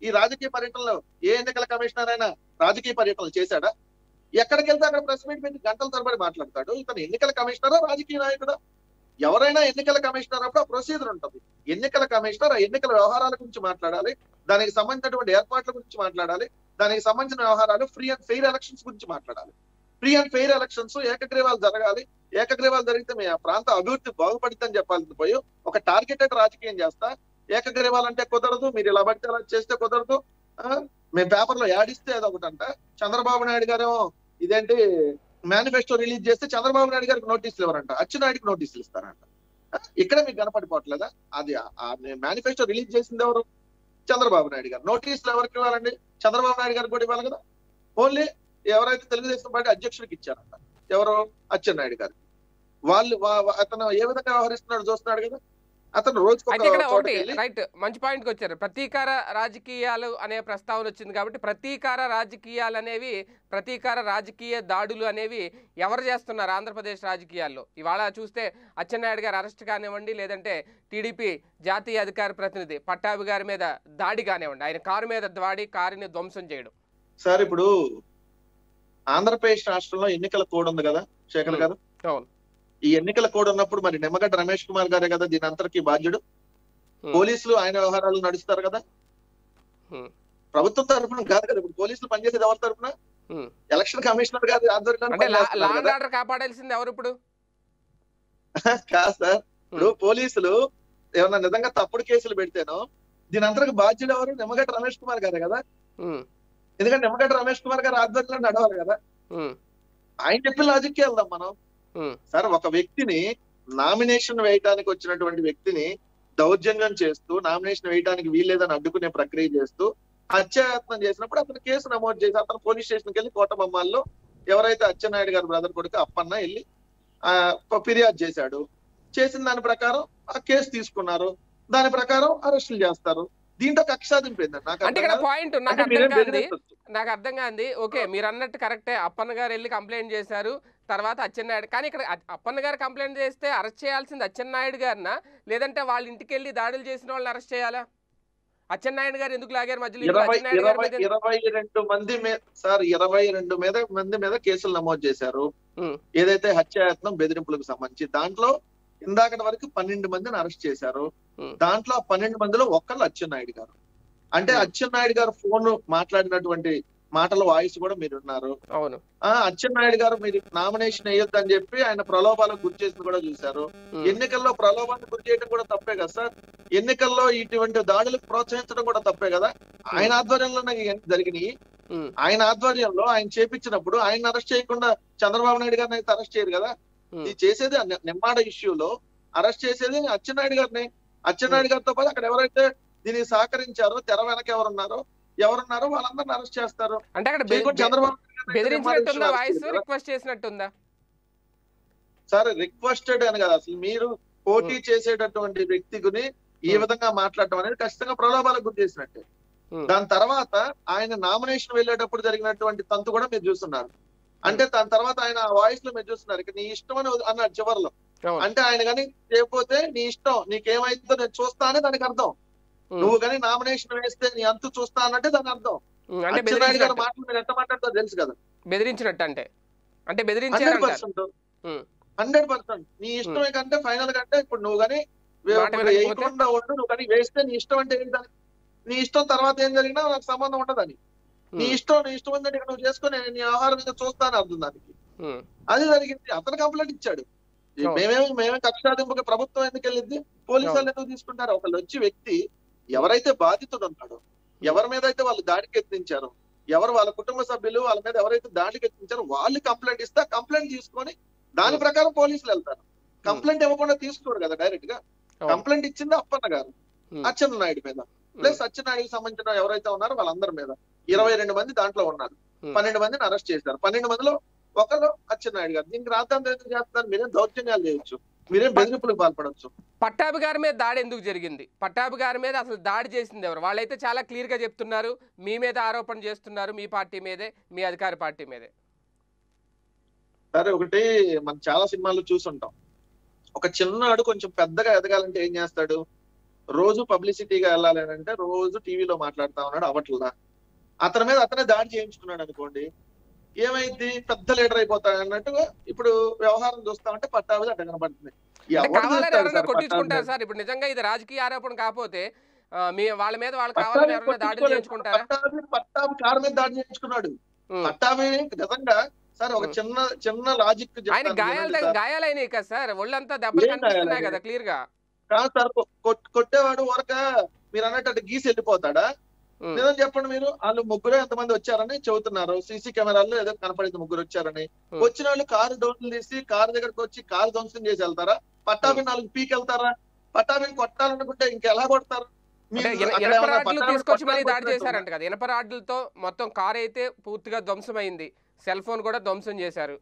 ఈ రాజకీయ పర్యటనలో ఏ ఎన్నికల కమిషనర్ అయినా రాజకీయ పర్యటనలు చేశాడా ఎక్కడికి వెళ్తే అక్కడ ప్రెస్ మీట్ పెట్టి గంటల తరబడి మాట్లాడతాడు ఇతను ఎన్నికల కమిషనరా రాజకీయ నాయకుడా ఎవరైనా ఎన్నికల కమిషనర్ అప్పుడు ఆ ప్రొసీజర్ ఉంటుంది ఎన్నికల కమిషనర్ ఆ ఎన్నికల వ్యవహారాల గురించి మాట్లాడాలి దానికి సంబంధించినటువంటి ఏర్పాట్ల గురించి మాట్లాడాలి దానికి సంబంధించిన వ్యవహారాలు ఫ్రీ అండ్ ఫెయిర్ ఎలక్షన్స్ గురించి మాట్లాడాలి ఫ్రీ అండ్ ఫెయిర్ ఎలక్షన్స్ ఏకగ్రీవాలు జరగాలి ఏకగ్రీవాలు జరిగితే మీ ఆ ప్రాంత అభివృద్ధి బాగుపడుతుందని చెప్పాల్సింది పోయి ఒక టార్గెటెడ్ రాజకీయం చేస్తా ఏకగ్రీవాలు అంటే కుదరదు మీరు ఇలా పడితే అలా చేస్తే కుదరదు ఆ, మేము పేపర్ లో యాడిస్తే అది ఒకటంట చంద్రబాబు నాయుడు గారు ఇదేంటి మేనిఫెస్టో రిలీజ్ చేస్తే చంద్రబాబు నాయుడు గారికి నోటీసులు ఇవ్వరంట అచ్చెన్నాయుడికి నోటీసులు ఇస్తారంట ఆ, ఇక్కడ మీకు కనపడిపోవట్లేదా అది మేనిఫెస్టో రిలీజ్ చేసింది ఎవరు చంద్రబాబు నాయుడు గారు నోటీసులు ఎవరికి ఇవ్వాలండి చంద్రబాబు నాయుడు గారికి కూడా ఇవ్వాలి కదా ఓన్లీ ఎవరైతే తెలుగుదేశం పార్టీ అధ్యక్షుడికి ఇచ్చారంట ఎవరు అచ్చెన్నాయుడు గారు వాళ్ళు వా- వా- అతను ఏ విధంగా వ్యవహరిస్తున్నాడు చూస్తున్నాడు కదా అతను రోజుకు
అయితే ఇక్కడ ఒకటి
చోటకి వెళ్ళి
రైట్ మంచి పాయింట్కి వచ్చారు ప్రతీకార రాజకీయాలు అనే ప్రస్తావన వచ్చింది కాబట్టి ప్రతీకార రాజకీయాలు అనేవి ప్రతీకార రాజకీయ దాడులు అనేవి ఎవరు చేస్తున్నారు ఆంధ్రప్రదేశ్ రాజకీయాల్లో ఇవాళ చూస్తే అచ్చెన్నాయుడు గారు అరెస్ట్ కానివ్వండి లేదంటే టీడీపీ జాతీయ అధికార ప్రతినిధి పట్టాభి గారి మీద దాడి కానివ్వండి ఆయన కారు మీద దాడి కారుని ధ్వంసం చేయడం
సార్ ఇప్పుడు ఆంధ్రప్రదేశ్ రాష్ట్రంలో ఎన్నికల కోడ్ ఉంది కదా శేఖర్ గారు
అవును
ఈ ఎన్నికల కోడ్ ఉన్నప్పుడు మరి నిమ్మగడ్డ రమేష్ కుమార్ గారే కదా దీని అంతటికి బాధ్యుడు
Hmm.
పోలీసులు ఆయన వ్యవహారాలు నడుస్తారు కదా
Hmm.
ప్రభుత్వం తరఫున కాదు కదా ఇప్పుడు పోలీసులు పనిచేసేది ఎవరి తరఫున
Hmm.
ఎలక్షన్ కమిషనర్ గారి ఆధ్వర్యంలో
అంటే లా
పనిచేస్తున్నారు
అండ్
కదా.
ఆర్డర్ కాపాడాల్సింది ఎవరు ఇప్పుడు
కాదు సార్ ఇప్పుడు పోలీసులు ఏమన్నా నిజంగా తప్పుడు కేసులు పెడితేనో దీని అంతటికి బాధ్యుడు ఎవరు నిమ్మగడ్డ రమేష్ కుమార్ గారే కదా
ఉమ్,
ఎందుకంటే నిమ్మగడ్డ రమేష్ కుమార్ గారి ఆధ్వర్యంలో నడవాలి కదా
ఉమ్,
ఆయన చెప్పిన లాజిక్కి వెళ్దాం మనం
ఉమ్,
సార్ ఒక వ్యక్తిని నామినేషన్ వేయడానికి వచ్చినటువంటి వ్యక్తిని దౌర్జన్యం చేస్తూ నామినేషన్ వేయడానికి వీల్లేదని అడ్డుకునే ప్రక్రియ చేస్తూ హత్యాయత్నం చేసినప్పుడు అతను కేసు నమోదు చేసి అతను పోలీస్ స్టేషన్కి వెళ్ళి కోటబొమ్మాల్లో ఎవరైతే అచ్చెన్నాయుడు గారి బ్రదర్ కొడుకు అప్పన్న వెళ్ళి ఆ ఫిర్యాదు చేశాడు చేసిన దాని ప్రకారం ఆ కేసు తీసుకున్నారు దాని ప్రకారం అరెస్టులు చేస్తారు దీంట్లో కక్ష సాధింపు ఏంటండి? నాకు
అంటే
అర్థం
ఇక్కడ
కాదు.
పాయింట్ నాకు
అంటే
అర్థం
మీరేం
కాంది
బెదిరించొద్దు.
నాకు అర్థం కాంది ఓకే మీరు అన్నట్టు కరెక్టే అప్పన్న గారు వెళ్ళి కంప్లైంట్ చేశారు తర్వాత అచ్చెన్నాయుడు కానీ ఇక్కడ అ- అప్పన్న గారు కంప్లైంట్ చేస్తే అరెస్ట్ చేయాల్సింది అచ్చెన్నాయుడు గారినా లేదంటే వాళ్ళ ఇంటికి వెళ్ళి దాడులు చేసిన వాళ్ళని అరెస్ట్ చేయాలా అచ్చెన్నాయుడు గారు ఎందుకు లాగారు మధ్యలో ఇప్పుడు
ఇరవై
అచ్చెన్నాయుడు గారి
ఇరవై
మీద ఎందుకు-
ఇరవై రెండు మంది మీద సార్ ఇరవై రెండు మీద మంది మీద కేసులు నమోదు చేశారు
ఉమ్,
ఏదైతే హత్యాయత్నం బెదిరింపులకు సంబంధించి దాంట్లో ఇందాకటి వరకు పన్నెండు మందిని అరెస్ట్ చేశారు
Hmm.
దాంట్లో ఆ పన్నెండు మందిలో ఒక్కళ్ళు అచ్చెన్నాయుడు గారు అంటే
Hmm.
అచ్చెన్నాయుడు గారు ఫోన్ మాట్లాడినటువంటి మాటల వాయిస్ కూడా మీరు ఉన్నారు
అవును
ఆ అచ్చెన్నాయుడు గారు మీరు నామినేషన్ వేయొద్దని చెప్పి ఆయన ప్రలోభాలకు గురి చేసింది కూడా చూశారు
ఉమ్,
ఎన్నికల్లో ప్రలోభానికి గురి చేయడం కూడా తప్పే కదా సార్ ఎన్నికల్లో ఇటువంటి దాడులకు ప్రోత్సహించడం కూడా తప్పే కదా ఆయన ఆధ్వర్యంలో నాకు ఇవన్నీ జరిగినాయి
ఉమ్,
ఆయన ఆధ్వర్యంలో ఆయన చేపించినప్పుడు ఆయన అరెస్ట్ చేయకుండా చంద్రబాబు నాయుడు గారిని అయితే అరెస్ట్ చేయరు కదా
ఉమ్,
ఇది చేసేది ఆ ని- నిమ్మాడ ఇష్యూలో అరెస్ట్ చేసేది అచ్చెన్నాయుడు గారిని అచ్చెన్నాయుడు గారితో పాటు అక్కడ ఎవరైతే దీనికి సహకరించారో తెర వెనక ఎవరున్నారో ఎవరున్నారో వాళ్ళందరిని అరెస్ట్ చేస్తారు
అంటే అక్కడ బె-
చేయకుండా
బె-
చంద్రబాబు నాయుడు గారిని అయితే నిమ్మాడ
బెదిరించినట్టుందా
ఇష్యూలో
వాయిస్
అరెస్ట్ చేయరు కదా.
రిక్వెస్ట్ చేసినట్టుందా
సార్ రిక్వెస్టెడ్ అని కదా అసలు మీరు పోటీ చేసేటటువంటి వ్యక్తిని ఈ
Hmm.
విధంగా మాట్లాడటం అనేది ఖచ్చితంగా ప్రలోభాలకు గురి చేసినట్టే
Hmm.
దాని తర్వాత ఆయన నామినేషన్ వెళ్ళేటప్పుడు జరిగినటువంటి తంతు కూడా మీరు చూస్తున్నారు అంటే దాని తర్వాత ఆయన వాయిస్ లో మీరు చూస్తున్నారు ఇక నీ ఇష్టం అని అన్నాడు చివరిలో
అవును
అంటే ఆయన కానీ చేయకపోతే నీ ఇష్టం నీకేమైతుందో నేను చూస్తా అని దానికి అర్థం
ఉమ్,
నువ్వు కానీ నామినేషన్ వేస్తే నీ అంతు చూస్తా అన్నట్టే దాని అర్థం
ఉమ్, అంటే
అచ్చెన్నాయుడు గారి
బెదిరించినట్టు
మాటలు మీరు ఎంత మాట్లాడతారో తెలుసు కదా
బెదిరించినట్టు అంటే అంటే
హండ్రెడ్
బెదిరించారంటారు
పర్సెంట్
ఉమ్.
హండ్రెడ్ పర్సెంట్ నీ ఇష్టమే కంటే ఫైనల్ కంటే ఇప్పుడు నువ్వు కానీ
మాట వినకపోతే?
వేయకుండా ఉండు నువ్వు కానీ వేస్తే నీ ఇష్టం అంటే ఏంటి దానికి? నీ ఇష్టం తర్వాత ఏం జరిగినా నాకు సంబంధం ఉండదని నీ
ఉమ్,
ఇష్టం నీ ఇష్టం ఉందంటే ఇక నువ్వు చేసుకొని నీ ఆహారం మీద చూస్తాను అర్థం దానికి
ఉమ్,
అది జరిగింది అతను కంప్లైంట్ ఇచ్చాడు ఈ
అవును.
మేమేమి మేమే కక్షాదింపుగా ప్రభుత్వం ఎందుకు వెళ్ళింది పోలీసు
అవును.
వాళ్ళు ఎందుకు తీసుకుంటారు ఒకళ్ళు వచ్చి వ్యక్తి ఎవరైతే బాధితుడు ఉన్నాడో ఎవరి మీద అయితే వాళ్ళు దాడికి ఎత్తించారో ఎవరు వాళ్ళ కుటుంబ సభ్యులు వాళ్ళ మీద ఎవరైతే దాడికి ఎత్తించారో వాళ్ళు కంప్లైంట్ ఇస్తే కంప్లైంట్ తీసుకొని దాని
Hmm.
ప్రకారం పోలీసులు వెళ్తారు కంప్లైంట్ ఇవ్వకుండా తీసుకోరు కదా డైరెక్ట్ గా
అవును.
కంప్లైంట్ ఇచ్చింది అప్పన్న గారు
ఉమ్,
అచ్చెన్న నాయుడు మీద ప్లస్ అచ్చెన్నాయుడికి సంబంధించిన ఎవరైతే ఉన్నారో వాళ్ళందరి మీద ఇరవై రెండు మంది దాంట్లో ఉన్నారు
Hmm.
పన్నెండు మందిని అరెస్ట్ చేశారు పన్నెండు మందిలో ఒకరు అచ్చెన్నాయుడు గారు దీనికి రాద్దాం ఎందుకు చేస్తున్నారు మీరేం దౌర్జన్యాలు చేయొచ్చు మీరేం బెదిరింపులకు పాల్పడవచ్చు
పట్టాభి గారి మీద దాడి ఎందుకు జరిగింది పట్టాభి గారి మీద అసలు దాడి చేసింది ఎవరు వాళ్ళైతే చాలా క్లియర్ గా చెప్తున్నారు మీ మీద ఆరోపణ చేస్తున్నారు మీ పార్టీ మీదే మీ అధికార పార్టీ మీదే
సరే ఒకటి మనం చాలా సినిమాల్లో చూసుంటాం ఒక చిన్నాడు కొంచెం పెద్దగా ఎదగాలంటే ఏం చేస్తాడు రోజు పబ్లిసిటీగా వెళ్ళాలి అని అంటే రోజు టీవీలో మాట్లాడుతా ఉన్నాడు అవట్లా అతని మీద అతనే దాడి చేయించుకున్నాడు అనుకోండి ఏమైంది పెద్ద లీడర్ అయిపోతాడు అన్నట్టుగా ఇప్పుడు వ్యవహారం చూస్తామంటే పట్టాభి అట్ట కనబడుతుంది
అంటే
ఎవరు
కావాలని
చూస్తారు
ఎవరైనా
సార్
కొట్టించుకుంటారు
పట్టాభిని?
సార్ ఇప్పుడు నిజంగా ఇది రాజకీయ ఆరోపణ కాకపోతే ఆ, మీ వాళ్ళ మీద వాళ్ళు
పట్టాభి
కావాలని ఎవరైనా దాడి
కొట్టించుకోలేదు.
చేయించుకుంటారా
పట్టాభి పట్టాభి కారు మీద దాడి చేయించుకున్నాడు
ఉమ్.
పట్టాభి నిజంగా సార్ ఒక
ఉమ్.
చిన్న చిన్న లాజిక్
ఆయన గాయాలు తగ్గ- గాయాలైనాయి కదా సార్ ఒళ్ళంతా
ఏం
దెబ్బలు కనిపిస్తున్నాయి
గాయాలైనాయి?
కదా క్లియర్ గా
కాదు సార్ కొ- కొట్- కొట్టేవాడు ఊరక మీరు అన్నట్టు అటు గీసి వెళ్ళిపోతాడా
ఉమ్.
నిజం చెప్పండి మీరు వాళ్ళు ముగ్గురు ఎంతమంది వచ్చారని చెబుతున్నారు సీసీ కెమెరాల్లో ఏదో కనపడింది ముగ్గురు వచ్చారని
Hmm.
వచ్చిన వాళ్ళు కారు డోర్లు తీసి కారు దగ్గరకు వచ్చి కారు ధ్వంసం చేసి వెళ్తారా పట్టాభి నాలుగు పీకి వెళ్తారా పట్టాభిని కొట్టాలనుకుంటే ఇంకెలా కొడతారు
అంటే
మీరు
ఇన-
అక్కడ
ఇనప
ఏమన్నా
రాడ్లు
పట్టాభిని
తీసుకొచ్చి మళ్ళీ దాడి
కొట్టాలని
చేశారంట కదా ఇనప రాడ్లతో మొత్తం కార్ అయితే పూర్తిగా ధ్వంసమైంది సెల్ ఫోన్ కూడా ధ్వంసం చేశారు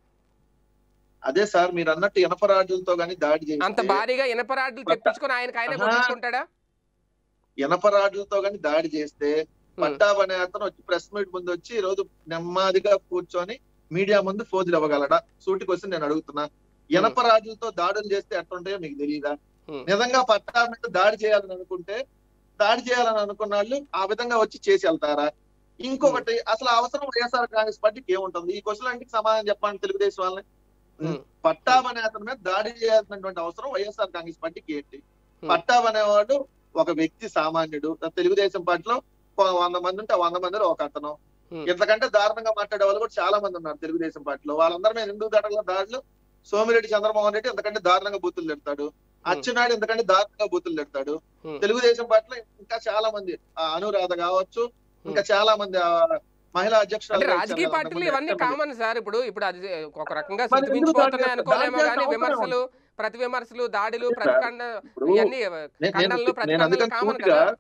అదే సార్ మీరు అన్నట్టు ఇనపరాడ్లతో గానీ దాడి
అంత
చేసి
భారీగా ఇనప రాడ్లు
పట్ట-
తెప్పించుకొని ఆయనకి ఆయనే
ఆహా.
కొట్టించుకుంటాడా
ఇనపరాడ్లతో గానీ దాడి చేస్తే పట్టాబ్ అనే అతను వచ్చి ప్రెస్ మీట్ ముందు వచ్చి ఈ రోజు నెమ్మదిగా కూర్చొని మీడియా ముందు ఫోజులు ఇవ్వగలడా సూటికి వచ్చి నేను అడుగుతున్నా ఇనప రాడ్లతో దాడులు చేస్తే ఎట్లుంటాయో మీకు తెలియదా
Hmm.
నిజంగా పట్టా మీద దాడి చేయాలని అనుకుంటే దాడి చేయాలని అనుకున్న వాళ్ళు ఆ విధంగా వచ్చి చేసి వెళ్తారా ఇంకొకటి అసలు అవసరం వైఎస్ఆర్ కాంగ్రెస్ పార్టీకి ఏముంటుంది ఈ క్వశ్చన్ అంటే సమాధానం చెప్పండి తెలుగుదేశం వాళ్ళని
Hmm.
పట్టాబ్ అనే అతని మీద దాడి చేయాల్సినటువంటి అవసరం వైఎస్ఆర్ కాంగ్రెస్ పార్టీకి ఏంటి
Hmm.
పట్టాబ్ అనేవాడు ఒక వ్యక్తి సామాన్యుడు తెలుగుదేశం పార్టీలో ఒక వంద మంది ఉంటే ఆ వంద మందిలో ఒక అతను
Hmm.
ఇంతకంటే దారుణంగా మాట్లాడే వాళ్ళు కూడా చాలా మంది ఉన్నారు తెలుగుదేశం పార్టీలో వాళ్ళందరి మీద ఎందుకు దాడుల దాడులు సోమిరెడ్డి చంద్రమోహన్ రెడ్డి ఎంతకంటే దారుణంగా బూతులు తిడతాడు అచ్చెన్నాయుడు ఎంతకంటే దారుణంగా బూతులు తిడతాడు
Hmm.
తెలుగుదేశం పార్టీలో ఇంకా చాలా మంది ఆ అనురాధ కావచ్చు ఇంకా చాలా మంది ఆ మహిళా
అంటే
అధ్యక్షురాలు
రాజకీయ పార్టీలు ఇవన్నీ కామన్ సార్ ఇప్పుడు ఇప్పుడు అది ఒక రకంగా
మరి ఎందుకు
శృతిమించిపోతున్నాయి
దాడి
అనుకోలేమో
చేస్తారు?
కానీ
దాడి
విమర్శలు ప్రతి విమర్శలు దాడులు
లేదు సార్.
ప్రతిఖండ
ఇప్పుడు
ఇవన్నీ
నేను- నేను
ఖండనలు
నేను
ప్రతిఖండనలు
అందుకని
కామన్
సూటిగా
కదా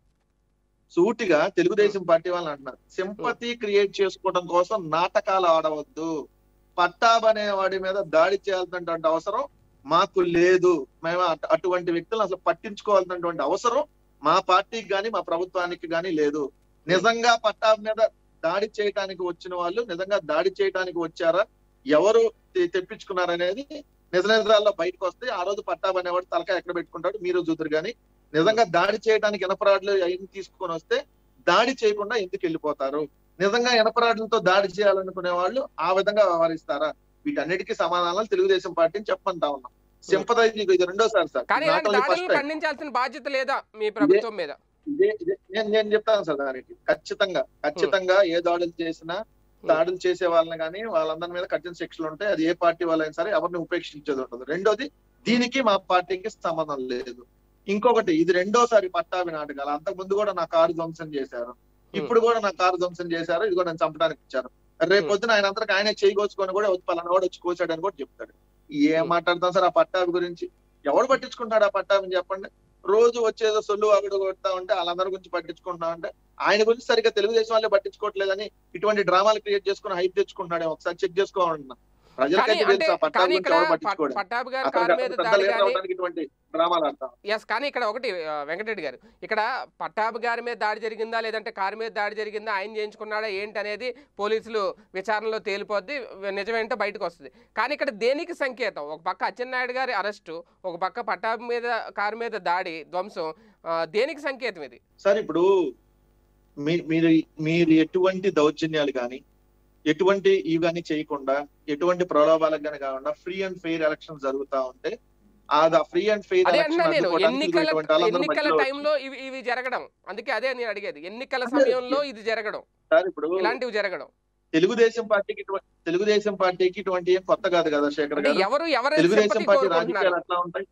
సూటిగా తెలుగుదేశం పార్టీ వాళ్ళని అంటున్నారు సింపతి క్రియేట్ చేసుకోవడం కోసం నాటకాలు ఆడవద్దు పట్టాబ్ అనే వాడి మీద దాడి చేయాల్సినటువంటి అవసరం మాకు లేదు మేము అటు- అటువంటి వ్యక్తులను అసలు పట్టించుకోవాల్సినటువంటి అవసరం మా పార్టీకి గాని మా ప్రభుత్వానికి గాని లేదు నిజంగా పట్టాబ్ మీద దాడి చేయడానికి వచ్చిన వాళ్ళు నిజంగా దాడి చేయడానికి వచ్చారా ఎవరు తె- తెప్పించుకున్నారనేది నిజ నిజాల్లో బయటకు వస్తే ఆ రోజు పట్టాబ్ అనేవాడు తలకాయ ఎక్కడ పెట్టుకుంటాడు మీరు చూద్దరు కానీ నిజంగా దాడి చేయడానికి ఎనపరాడ్లు అవన్నీ తీసుకొని వస్తే దాడి చేయకుండా ఎందుకు వెళ్ళిపోతారు నిజంగా ఎనపరాడ్లతో దాడి చేయాలనుకునే వాళ్ళు ఆ విధంగా వ్యవహరిస్తారా వీటన్నిటికీ సమాధానాలు తెలుగుదేశం పార్టీని చెప్పంటా ఉన్నాం సింపదైజ్ ఇది రెండోసారి సార్
కానీ
Not
ఇలాంటి
only first
దాడులను
time.
ఖండించాల్సిన బాధ్యత లేదా మీ ప్రభుత్వం మీద
ఇదే ఇదే- నేను నేను చెప్తాను సార్ దానికి ఖచ్చితంగా ఖచ్చితంగా ఏ దాడులు చేసినా దాడులు చేసే వాళ్ళని కానీ వాళ్ళందరి మీద కఠిన శిక్షలు ఉంటాయి అది ఏ పార్టీ వాళ్ళైనా సరే ఎవరిని ఉపేక్షించేది ఉంటుంది రెండోది దీనికి మా పార్టీకి సంబంధం లేదు ఇంకొకటి ఇది రెండోసారి పట్టాభి నాటకాలు అంతకు ముందు కూడా నా కారు ధ్వంసం చేశారు ఇప్పుడు కూడా నా కారు ధ్వంసం చేశారు ఇది కూడా నన్ను చంపడానికి ఇచ్చారు రేపు పొద్దున ఆయన అంతకు ఆయనే చేయి కోసుకొని కూడా వచ్చి పలానా వాడు వచ్చి కోసాడని కూడా చెప్తాడు ఏం
Hmm.
మాట్లాడతాం సార్ ఆ పట్టాభి గురించి ఎవడు పట్టించుకుంటాడు ఆ పట్టాభిని చెప్పండి రోజు వచ్చేదో సొల్లు అగడు కొడతా ఉంటే వాళ్ళందరి గురించి పట్టించుకుంటా ఉంటే ఆయన గురించి సరిగ్గా తెలుగుదేశం వాళ్ళే పట్టించుకోవట్లేదని ఇటువంటి డ్రామాలు క్రియేట్ చేసుకుని హైప్ తెచ్చుకుంటున్నాడు ఒకసారి చెక్ చేసుకోవాలన్నా
కానీ
ప్రజలకైతే
అంటే
తెలుసు ఆ పట్టాభి
కానీ
గురించి
ఇక్కడ
ఎవరు
పట్-
పట్టించుకోడు
పట్టాభి గారి
అతనికి
కారు మీద
అతను పెద్ద
దాడి
లీడర్
కానీ
అవడానికి ఇటువంటి డ్రామాలు ఆడతాం
ఎస్ కానీ ఇక్కడ ఒకటి ఆ, వెంకటరెడ్డి గారు ఇక్కడ పట్టాభి గారి మీద దాడి జరిగిందా లేదంటే కారు మీద దాడి జరిగిందా ఆయన చేయించుకున్నాడా ఏంటి అనేది పోలీసులు విచారణలో తేలిపోద్ది నిజమేంటో బయటకు వస్తుంది కానీ ఇక్కడ దేనికి సంకేతం ఒక పక్క అచ్చెన్నాయుడు గారి అరెస్టు ఒక పక్క పట్టాభి మీద కారు మీద దాడి ధ్వంసం ఆ, దేనికి సంకేతం ఇది
సార్ ఇప్పుడు మీ- మీరు మీరు ఎటువంటి దౌర్జన్యాలు కానీ ఎటువంటి ఇవి కానీ చేయకుండా ఎటువంటి ప్రలోభాలకు కానీ కాకుండా ఫ్రీ అండ్ ఫెయిర్ ఎలక్షన్ జరుగుతా ఉంటే ఆ ఫ్రీ అండ్ ఫెయిర్
అదే
ఎలక్షన్
అంటున్నా నేను
అడ్డుకోవడానికి
ఎన్నికల
ఇటువంటి వాళ్ళందరూ
ఎన్నికల
మధ్యలో వచ్చి-
టైంలో ఇవి ఇవి జరగడం అందుకే అదే నేను అడిగేది ఎన్నికల
అదే.
సమయంలో ఇది జరగడం
సార్ ఇప్పుడు
ఇలాంటివి జరగడం
తెలుగుదేశం పార్టీకి ఇటువంటి తెలుగుదేశం పార్టీకి ఇటువంటి ఏం కొత్త కాదు కదా శేఖర్
అంటే
గారు
ఎవరు ఎవరైతే
తెలుగుదేశం
sympathy
పార్టీ
కోరుకుంటున్నారు
రాజకీయాలు ఎట్లా ఉంటాయి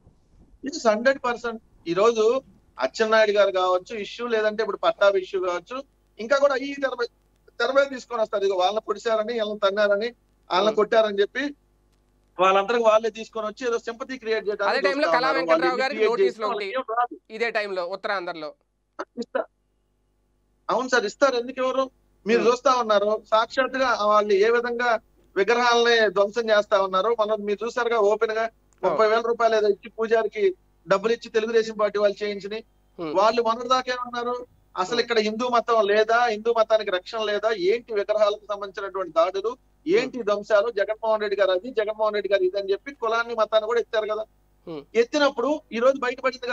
ఇది హండ్రెడ్ పర్సెంట్ ఈ రోజు అచ్చెన్నాయుడు గారు కావచ్చు ఇష్యూ లేదంటే ఇప్పుడు పట్టాభి ఇష్యూ కావచ్చు ఇంకా కూడా ఈ తెర మీద- తెర మీద తీసుకొని వస్తారు ఇక వాళ్ళని పొడిచారని వాళ్ళని తన్నారని వాళ్ళని
Hmm.
కొట్టారని చెప్పి వాళ్ళందరికి వాళ్ళే తీసుకొని వచ్చి ఏదో సింపతి క్రియేట్
అదే టైంలో కళా వెంకట్రావు గారికి నోటీసులు ఒకటి.
రాదు
ఇదే టైంలో ఉత్తరాంధ్రలో
ఇస్తా- అవును సార్ ఇస్తారు ఎందుకు ఎవరు మీరు
Hmm.
చూస్తా ఉన్నారు సాక్షాత్తుగా వాళ్ళు ఏ విధంగా విగ్రహాలని ధ్వంసం చేస్తా ఉన్నారు మనం మీరు చూసారుగా ఓపెన్ గా ముప్పై వేల రూపాయలు ఏదో ఇచ్చి పూజారికి డబ్బులు ఇచ్చి తెలుగుదేశం పార్టీ వాళ్ళు చేయించి
Hmm.
వాళ్ళు మొన్నటి దాకా ఏమన్నారు అసలు ఇక్కడ హిందూ మతం లేదా హిందూ మతానికి రక్షణ లేదా ఏంటి విగ్రహాలకు సంబంధించినటువంటి దాడులు ఏంటి ధ్వంసాలు జగన్మోహన్ రెడ్డి గారు అది జగన్మోహన్ రెడ్డి గారు ఇది అని చెప్పి కులాన్ని మతాన్ని కూడా ఎత్తారు కదా
Hmm.
ఎత్తినప్పుడు ఈ రోజు బయటపడింది కదా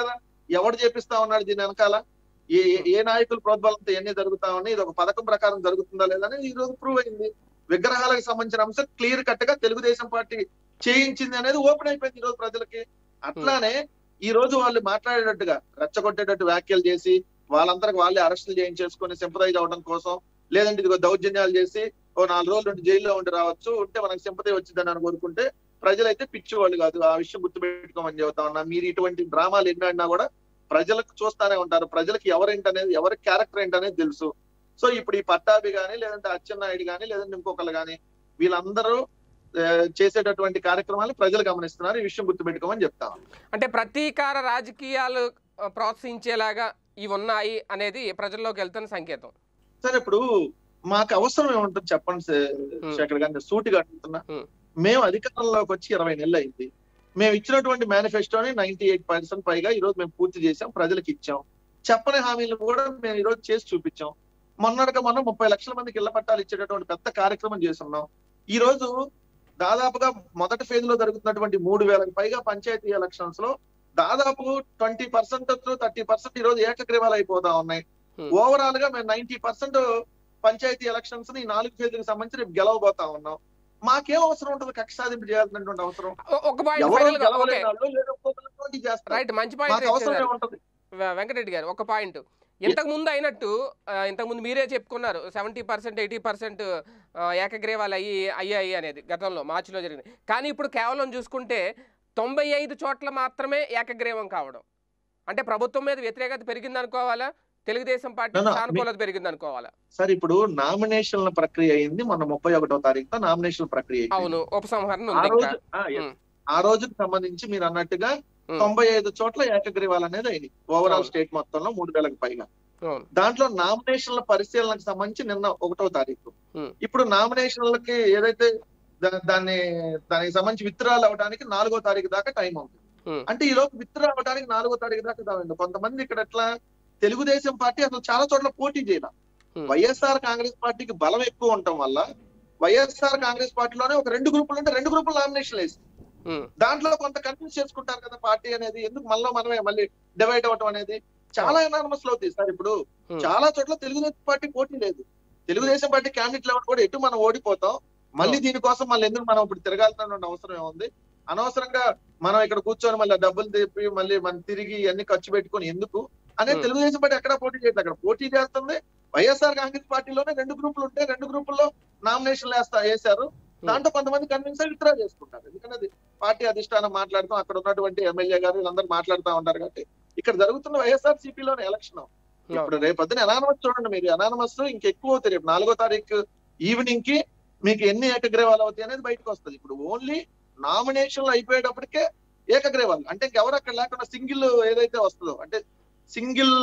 ఎవడు చేపిస్తా ఉన్నాడు దీని వెనకాల ఏ ఏ- ఏ నాయకుల ప్రోద్బలంతో ఎన్ని జరుగుతా ఉన్నాయి ఇది ఒక పథకం ప్రకారం జరుగుతుందా లేదా అనేది ఈ రోజు ప్రూవ్ అయింది విగ్రహాలకు సంబంధించిన అంశం క్లియర్ కట్ గా తెలుగుదేశం పార్టీ చేయించింది అనేది ఓపెన్ అయిపోయింది ఈ రోజు ప్రజలకి అట్లానే ఈ రోజు వాళ్ళు మాట్లాడేటట్టుగా రెచ్చగొట్టేటట్టు వ్యాఖ్యలు చేసి వాళ్ళందరికి వాళ్ళే అరెస్టులు చేయించేసుకొని సింపదైజ్ అవడం కోసం లేదంటే ఇదిగో దౌర్జన్యాలు చేసి ఓ నాలుగు రోజులు ఉండి జైల్లో ఉండి రావచ్చు ఉంటే మనకు సింపతి వచ్చిందని అని కోరుకుంటే ప్రజలైతే పిచ్చి వాళ్ళు కాదు ఆ విషయం గుర్తుపెట్టుకోమని చెబుతా ఉన్నా మీరు ఇటువంటి డ్రామాలు ఎన్ని ఆడినా కూడా ప్రజలకు చూస్తానే ఉంటారు ప్రజలకు ఎవరేంటి అనేది ఎవరి క్యారెక్టర్ ఏంటనేది తెలుసు సో ఇప్పుడు ఈ పట్టాభి గాని లేదంటే అచ్చెన్నాయుడు గాని లేదంటే ఇంకొకరు గాని వీళ్ళందరూ ఆ, చేసేటటువంటి కార్యక్రమాలు ప్రజలు గమనిస్తున్నారు ఈ విషయం గుర్తుపెట్టుకోమని చెప్తా ఉన్నాను.
అంటే ప్రతీకార రాజకీయాలు ఆ, ప్రోత్సహించేలాగా ఇవి ఉన్నాయి అనేది ప్రజల్లోకి వెళ్తున్న సంకేతం
సరే ఇప్పుడు మాకు అవసరం ఏముంటుంది చెప్పండి శే-
Hmm.
శేఖర్ గారిని సూటిగా అడుగుతున్నా
Hmm.
మేము అధికారంలోకి వచ్చి ఇరవై నెలలు అయింది మేము ఇచ్చినటువంటి మేనిఫెస్టోని నైన్టీ ఎయిట్ పర్సెంట్ పైగా ఈ రోజు మేము పూర్తి చేసాం ప్రజలకు ఇచ్చాం చెప్పని హామీలు కూడా మేము ఈ రోజు చేసి చూపించాం మొన్నటిగా మనం ముప్పై లక్షల మందికి ఇళ్ల పట్టాలు ఇచ్చేటటువంటి పెద్ద కార్యక్రమం చేస్తున్నాం ఈ రోజు దాదాపుగా మొదటి ఫేజ్ లో జరుగుతున్నటువంటి మూడు వేలకు పైగా పంచాయతీ ఎలక్షన్స్ లో దాదాపు ట్వంటీ పర్సెంట్ థర్టీ పర్సెంట్ ఈ రోజు ఏకగ్రీవాలు అయిపోతా ఉన్నాయి
Hmm.
ఓవరాల్ గా మేము నైన్టీ పర్సెంట్ పంచాయతీ ఎలక్షన్స్ ని ఈ నాలుగు ఫేజ్లకు సంబంధించి రేపు గెలవబోతా ఉన్నాం మాకేం అవసరం ఉంటుంది కక్ష సాధింపు చేయాల్సినటువంటి అవసరం
ఒ- ఒక పాయింట్
ఎవరు
ఫైనల్ గా ఓకే
గెలవలేని వాళ్ళు లేదా ఒక్కొక్కరు పోటీ చేస్తారు
రైట్ మంచి
మాకు అవసరం
పాయింట్
ఏముంటది
వెంకటరెడ్డి గారు ఒక పాయింట్ ఇంతకు ముందు అయినట్టు ఆ, ఇంతకు ముందు మీరే చెప్పుకున్నారు సెవెంటీ పర్సెంట్ ఎయిటీ పర్సెంట్ ఏకగ్రీవాలు అయ్యి అయ్యాయి అనేది గతంలో మార్చిలో జరిగింది కానీ ఇప్పుడు కేవలం చూసుకుంటే తొంభై ఐదు చోట్ల మాత్రమే ఏకగ్రీవం కావడం అంటే ప్రభుత్వం మీద వ్యతిరేకత పెరిగింది అనుకోవాలా తెలుగుదేశం పార్టీ
No, no,
సానుకూలత పెరిగింది అనుకోవాలా
సరే ఇప్పుడు నామినేషన్ల ప్రక్రియ అయింది మొన్న ముప్పై ఒకటో తారీఖున నామినేషన్ ప్రక్రియ అయిపోయింది.
అవును ఉపసంహరణ
ఆ
ఉంది
రోజు
ఇంకా
ఆ, yes.
ఉమ్.
ఆ రోజుకి సంబంధించి మీరు అన్నట్టుగా
ఉమ్.
తొంభై ఐదు చోట్ల ఏకగ్రీవాలు అనేది అయింది ఓవరాల్
అవును.
స్టేట్ మొత్తంలో మూడు వేలకు పైగా
అవును
దాంట్లో నామినేషన్ల పరిశీలనకు సంబంధించి నిన్న ఒకటో తారీఖు
Hmm.
ఇప్పుడు నామినేషన్లకి ఏదైతే దా- దాన్ని దానికి సంబంధించి విత్డ్రాల్ అవడానికి నాలుగో తారీఖు దాకా టైం ఉంది
Hmm.
అంటే ఈ లోపు విత్డ్రా అవడానికి నాలుగో తారీఖు దాకా దావండి కొంతమంది ఇక్కడ ఎట్లా తెలుగుదేశం పార్టీ అసలు చాలా చోట్ల పోటీ చేయాల
Hmm.
వైఎస్ఆర్ కాంగ్రెస్ పార్టీకి బలం ఎక్కువ ఉండటం వల్ల వైఎస్ఆర్ కాంగ్రెస్ పార్టీలోనే ఒక రెండు గ్రూపులు ఉంటే రెండు గ్రూపులు నామినేషన్ వేసి
ఉమ్.
దాంట్లో కొంత కన్ఫ్యూజ్ చేసుకుంటారు కదా పార్టీ అనేది ఎందుకు మనలో మనమే మళ్ళీ డివైడ్ అవ్వటం అనేది చాలా ఎనానమస్ లో అవుతాయి సార్ ఇప్పుడు
Hmm.
చాలా చోట్ల తెలుగుదేశం పార్టీ పోటీ లేదు తెలుగుదేశం పార్టీ క్యాండిడేట్ లెవెల్ కూడా ఎటు మనం ఓడిపోతాం మళ్ళీ దీనికోసం మళ్ళీ ఎందుకు మనం ఇప్పుడు తిరగాల్సిన అవసరం ఏముంది అనవసరంగా మనం ఇక్కడ కూర్చొని మళ్ళీ డబ్బులు తెప్పి మళ్ళీ మనం తిరిగి అన్ని ఖర్చు పెట్టుకొని ఎందుకు అనే
Hmm.
తెలుగుదేశం పార్టీ ఎక్కడ పోటీ చేయట్లేదు అక్కడ పోటీ చేస్తుంది వైఎస్ఆర్ కాంగ్రెస్ పార్టీలోనే రెండు గ్రూపులు ఉంటే రెండు గ్రూపుల్లో నామినేషన్లు వేస్తా వేశారు దాంట్లో కొంతమంది కన్విన్స్ అయి విత్డ్రా చేసుకుంటారు ఎందుకంటే అది పార్టీ అధిష్టానం మాట్లాడుతాం అక్కడ ఉన్నటువంటి ఎమ్మెల్యే గారు వీళ్ళందరూ మాట్లాడుతూ ఉంటారు కాబట్టి ఇక్కడ జరుగుతున్న వైఎస్ఆర్ సిపిలోనే ఎలక్షన్ ఇప్పుడు రేపు పొద్దున అనానమస్ చూడండి మీరు అనానమస్ ఇంకెక్కువ అవుతాయి రేపు నాలుగో తారీఖు ఈవినింగ్ కి మీకు ఎన్ని ఏకగ్రీవాలు అవుతాయి అనేది బయటకు వస్తుంది ఇప్పుడు ఓన్లీ నామినేషన్లు అయిపోయేటప్పటికే ఏకగ్రీవాలు అంటే ఇంకెవరు అక్కడ లేకుండా సింగిల్ ఏదైతే వస్తుందో అంటే సింగిల్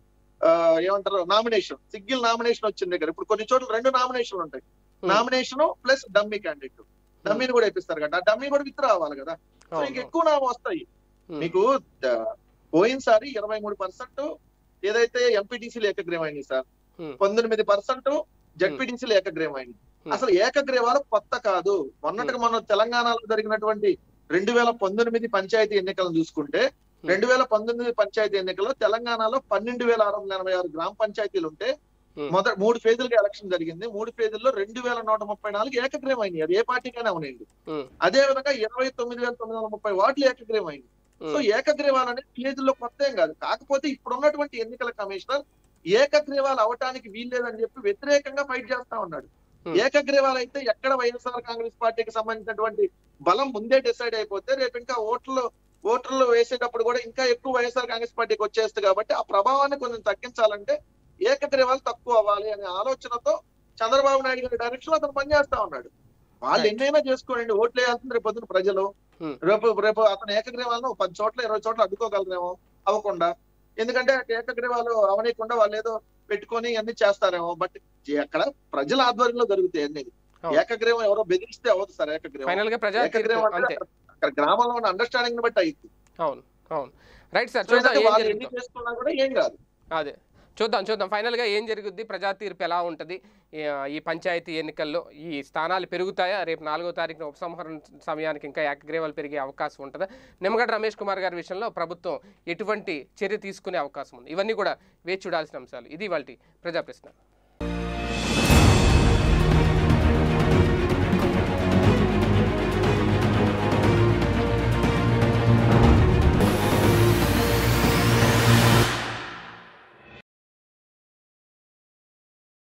ఏమంటారు నామినేషన్ సింగిల్ నామినేషన్ వచ్చింది దగ్గర ఇప్పుడు కొన్ని చోట్ల రెండు నామినేషన్లు ఉంటాయి
Hmm.
Nomination plus dummy candidate డమ్మీని కూడా ఇప్పిస్తారు కదా ఆ డమ్మీ కూడా విత్ రావాలి కదా సో
అవును.
ఇంక ఎక్కువ నామ వస్తాయి
ఉమ్.
మీకు ద- పోయినసారి ఇరవై మూడు పర్సెంట్ ఏదైతే ఎంపీటీసీలు ఏకగ్రీవమైంది సార్
Hmm.
పంతొమ్మిది పర్సెంట్ జడ్పీటీసీలు ఏకగ్రీవమైంది
Hmm.
అసలు ఏకగ్రీవాలు కొత్త కాదు మొన్నటికి మొన్న తెలంగాణలో జరిగినటువంటి రెండు వేల పంతొమ్మిది పంచాయతీ ఎన్నికలను చూసుకుంటే రెండు వేల పంతొమ్మిది పంచాయతీ ఎన్నికల్లో తెలంగాణలో పన్నెండు వేల ఆరు వందల ఎనభై ఆరు గ్రామ పంచాయతీలు ఉంటే
Hmm.
మొదటి మూడు ఫేజులుగా ఎలక్షన్ జరిగింది మూడు ఫేజుల్లో రెండు వేల నూట ముప్పై నాలుగు ఏకగ్రీవం అయింది అది ఏ పార్టీకైనా అవునండి
ఉమ్.
అదే విధంగా ఇరవై తొమ్మిది వేల తొమ్మిది వందల ముప్పై వార్డులు ఏకగ్రీవం అయింది సో
ఉమ్.
ఏకగ్రీవాలు అనేది విలేజ్లో కొత్త ఏం కాదు కాకపోతే ఇప్పుడు ఉన్నటువంటి ఎన్నికల కమిషనర్ ఏకగ్రీవాలు అవటానికి వీల్లేదని చెప్పి వ్యతిరేకంగా ఫైట్ చేస్తా ఉన్నాడు
Hmm.
ఏకగ్రీవాలు అయితే ఎక్కడ వైఎస్ఆర్ కాంగ్రెస్ పార్టీకి సంబంధించినటువంటి బలం ముందే డిసైడ్ అయిపోతే రేపు ఇంకా ఓట్లు ఓటర్లు వేసేటప్పుడు కూడా ఇంకా ఎక్కువ వైఎస్ఆర్ కాంగ్రెస్ పార్టీకి వచ్చేస్తుంది కాబట్టి ఆ ప్రభావాన్ని కొంచెం తగ్గించాలంటే ఏకగ్రీవాలు తక్కువ అవ్వాలి అనే ఆలోచనతో చంద్రబాబు నాయుడు గారి డైరెక్షన్ లో అతను పనిచేస్తా ఉన్నాడు వాళ్ళు
Right.
ఎన్నైనా చేసుకోండి ఓట్లు వేయాల్సింది రేపు పొద్దున ప్రజలు
Hmm.
రేపు రేపు అతను ఏకగ్రీవాలను పది చోట్ల ఇరవై చోట్ల అడ్డుకోగలరేమో అవ్వకుండా ఎందుకంటే ఏకగ్రీవాలు అవనీయకుండా వాళ్ళు ఏదో పెట్టుకొని అన్ని చేస్తారేమో బట్ అక్కడ ప్రజల ఆధ్వర్యంలో జరుగుతాయి అన్ని
అవును.
ఏకగ్రీవం ఎవరో బెదిరిస్తే అవ్వదు సార్ ఏకగ్రీవం
ఫైనల్ గా ప్రజా
ఏకగ్రీవం
తీర్పు
అంటే
అంతే
అక్కడ- అక్కడ గ్రామంలో ఉన్న అండర్స్టాండింగ్ ని బట్టి అయింది
అవును అవును రైట్ సార్
సో
చూద్దాం
ఏంటంటే
ఏం
వాళ్ళు ఎన్ని
జరుగుతుందో
చేసుకున్నా కూడా ఏం కాదు
అదే చూద్దాం చూద్దాం ఫైనల్గా ఏం జరుగుద్ది ప్రజా తీర్పు ఎలా ఉంటుంది ఈ- ఈ పంచాయతీ ఎన్నికల్లో ఈ స్థానాలు పెరుగుతాయా రేపు నాలుగో తారీఖున ఉపసంహరణ సమయానికి ఇంకా ఏకగ్రీవాలు పెరిగే అవకాశం ఉంటుందా నిమ్మగడ్డ రమేష్ కుమార్ గారి విషయంలో ప్రభుత్వం ఎటువంటి చర్య తీసుకునే అవకాశం ఉంది ఇవన్నీ కూడా వేచి చూడాల్సిన అంశాలు ఇది వాళ్ళ ప్రజా ప్రశ్న